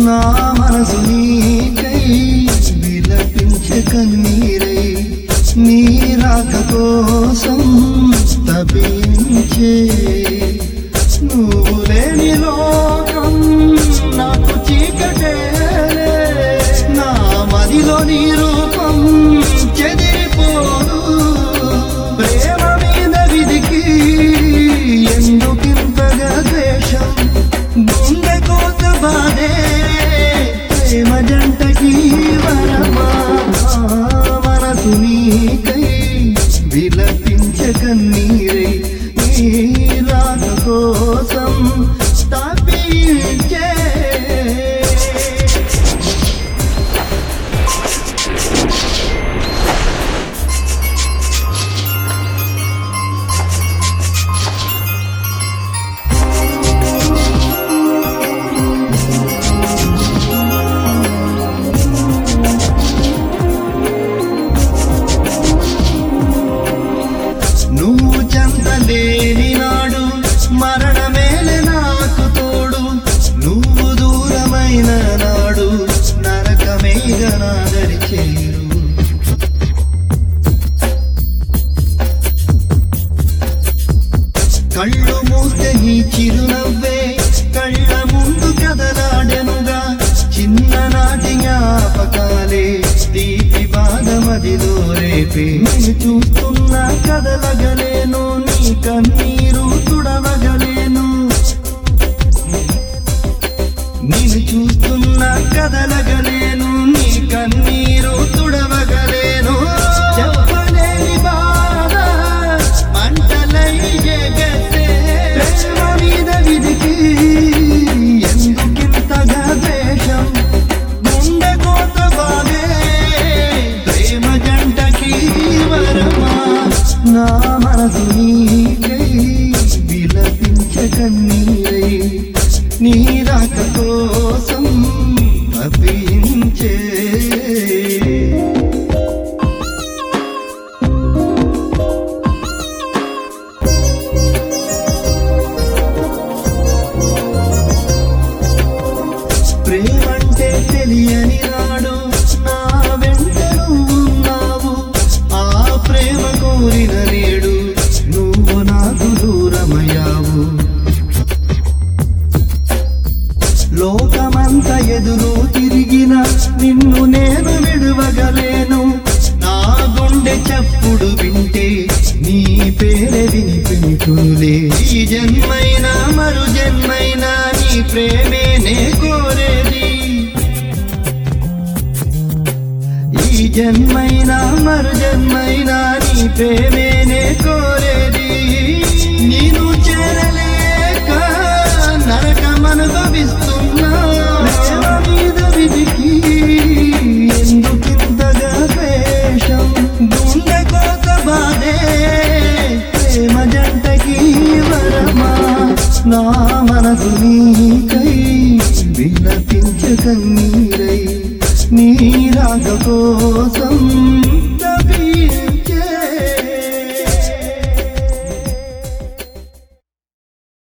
నా మనసు నీకై విలపించే కన్నీరై నీ రాక కోసం తపించే నువ్వు లేని లోకం నాకు చీకటేలే నా మదిలో నీ రూపం చెదిరిపోదు ప్రేమ మీద విధికి ఎందుకింతగా ద్వేషం గుండె కోత బాధే ప్రేమ జంటకి వరమా మనసు నీకై విలపించే కన్నీరై నీ రాక కోసం తప్పించే నువ్వు చెంతలేని నాడు మరణమేలే నాకు తోడు నువ్వు దూరమైన నాడు నరకమేగ నాదరి చేరు కళ్ళు మూస్తే నీ చిరునవ్వే కళ్ళ ముందు కదలాడెనుగా చిన్ననాటి జ్ఞాపకాలే తీపి బాధమదిలో రేపే నేను చూస్తున్నా కదలగలేను నీ కన్నీరు తుడవగలేను నేను చూస్తున్నా కదలగలేను నీ కన్నీరు తుడవగలేను చెప్పలేని బాధ మంటలై ఎగసే ప్రేమ మీద విధికి ఎందుకింతగా ద్వేషం గుండె కోత బాధే ప్రేమ జంటకి వరమా నా మనసు నీకై విలపించే కన్నీరై నీ రాక కోసం తప్పించే ప్రేమంటే తెలియని నాడు నా వెంట నువ్వున్నావు ఆ ప్రేమ కోరిన నేడు నువ్వు నాకు దూరమయ్యావు లోకమంత ఎదురు తిరిగిన నిన్ను నేను విడువగలేను నా గుండె చప్పుడు వింటే నీ పేరే వినిపించులే ఈ జన్మైనా మరు జన్మైనా నీ ప్రేమే నే కోరేది ఈ జన్మైనా మరు జన్మైనా నీ ప్రేమేనే కోరేది నేను చేరలేక నరకమనుభవిస్తూ